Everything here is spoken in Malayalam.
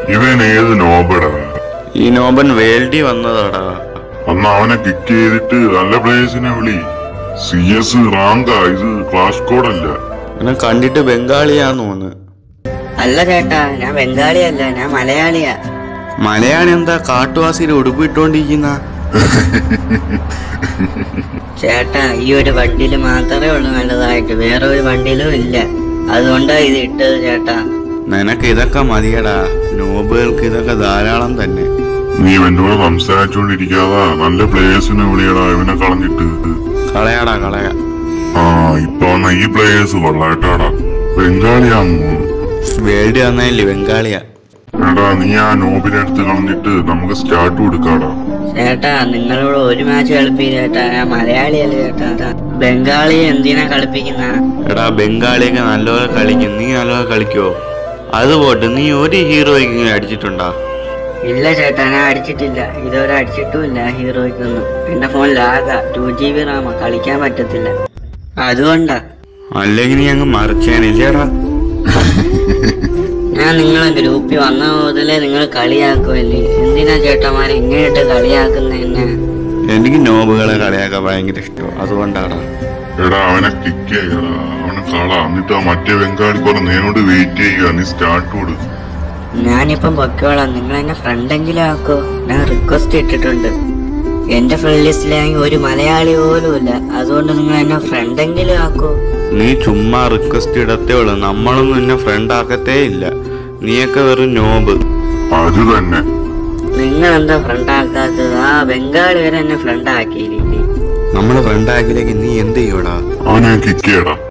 ഇവൻ ഏത് നോബടാ ഈ നോബൻ വേൾഡി വന്നതാടാ അന്ന് അവനെ കിക്ക് ചെയ്തിട്ട് നല്ല പ്ലേയേഴ്സിനെ വിളി സി എസ് റാങ്ക ഇത് ക്ലാസ് കോഡല്ല എന്നെ കണ്ടിട്ട് ബംഗാളിയാന്ന് തോന്നുന്നു അല്ല ചേട്ടാ ഞാൻ ബംഗാളിയല്ല ഞാൻ മലയാളിയാ മലയാളി എന്താ കാട്ടുവാസിയിൽ ഉടുപ്പിട്ടോണ്ടിരിക്കുന്ന ചേട്ടാ ഈ ഒരു വണ്ടിയിൽ മാത്രമേ ഉള്ളൂ നല്ലതായിട്ട് വേറെ ഒരു വണ്ടിയിലും ഇല്ല അതുകൊണ്ടാ ഇത് ഇട്ടത് ചേട്ടാ നിനക്ക് ഇതൊക്കെ മതിയടാ നോബുകൾക്ക് ഇതൊക്കെ ധാരാളം തന്നെ നീ എന്നോട് സംസാരിച്ചോണ്ടിരിക്കാതാ നല്ല പ്ലേയേഴ്സിനെ വിളിയടാ ഇവനെ കളഞ്ഞിട്ട് കളയാടാ കളയാ ആ ഇപ്പൊ വന്ന ഈ പ്ലേയേഴ്സ് കൊള്ളാട്ടാടാ ബംഗാളിയാന്ന് വേൾഡി വന്നല്ലേ ബംഗാളിയാ എടാ നീ ആ നോബിനെ അടുത്ത് കളഞ്ഞിട്ട് നമുക്ക് സ്റ്റാർട്ട് കൊടുക്കാടാ ചേട്ടാ നിങ്ങളോട് ഒരു മാച്ച് കളിപ്പിക്കും ചേട്ടാ ഞാൻ മലയാളിയല്ല ചേട്ടാ ബംഗാളി എന്തിനാ കളിപ്പിക്കുന്ന എടാ ബംഗാളിയൊക്കെ നല്ലപോലെ കളിക്കും നീ നല്ലപോലെ കളിക്കോ അത് പോട്ട് നീ ഒരു ഹീറോയ്ക്ക് അടിച്ചിട്ടുണ്ടാ ഇല്ല ചേട്ടാ ഞാൻ അടിച്ചിട്ടില്ല ഇതുവരെ അടിച്ചിട്ടുമില്ല ഹീറോയ്ക്കൊന്നും എന്റെ ഫോൺ ലാഗ ടു ജി ബി റാമ കളിക്കാൻ പറ്റത്തില്ല അതുകൊണ്ടാ അല്ലെങ്കിൽ നീ അങ്ങ് മറിച്ചേനില്ലേടാ ഞാൻ നിങ്ങളെ ഗ്രൂപ്പിൽ വന്ന മുതലേ നിങ്ങൾ കളിയാക്കുമല്ലേ എന്തിനാ ചേട്ടന്മാരെ ഇങ്ങനെയിട്ട് കളിയാക്കുന്ന എന്നെ എനിക്ക് നോബുകളെ കളിയാക്കാൻ ഭയങ്കര ഇഷ്ടമാണ് അതുകൊണ്ടാടാ എടാ അവനെ കിക്ക് ചെയ്യടാ അവനെ കള എന്നിട്ട് ആ മറ്റേ ബംഗാളി പോലെ നീനോട് വെയിറ്റ് ചെയ്യുക നീ സ്റ്റാർട്ട് കൊടു ഞാനിപ്പം പൊക്കോളാം നിങ്ങൾ എന്നെ ഫ്രണ്ടെങ്കിലും ആക്കോ ഞാൻ റിക്വസ്റ്റ് ഇട്ടിട്ടുണ്ട് എന്റെ ഫ്രണ്ട് ലിസ്റ്റിലാണെങ്കിൽ ഒരു മലയാളി പോലും ഇല്ല അതുകൊണ്ട് നിങ്ങൾ എന്നെ ഫ്രണ്ടെങ്കിലും ആക്കോ നീ ചുമ്മാ റിക്വസ്റ്റ് ഇടത്തേ ഉള്ളൂ നമ്മളൊന്നും നിന്നെ ഫ്രണ്ട് ആക്കത്തേ ഇല്ല നീയൊക്കെ വെറും നോബ് അത് തന്നെ നിങ്ങൾ എന്താ ഫ്രണ്ട് ആക്കാത്തത് ആ ബംഗാളി വരെ എന്നെ ഫ്രണ്ട് ആക്കിയില്ലേ നമ്മളെ ഫ്രണ്ട് ആക്കിയിലേക്ക് നീ എന്ത് ചെയ്യൂടാ അവനെ കിക്ക് ചെയ്യടാ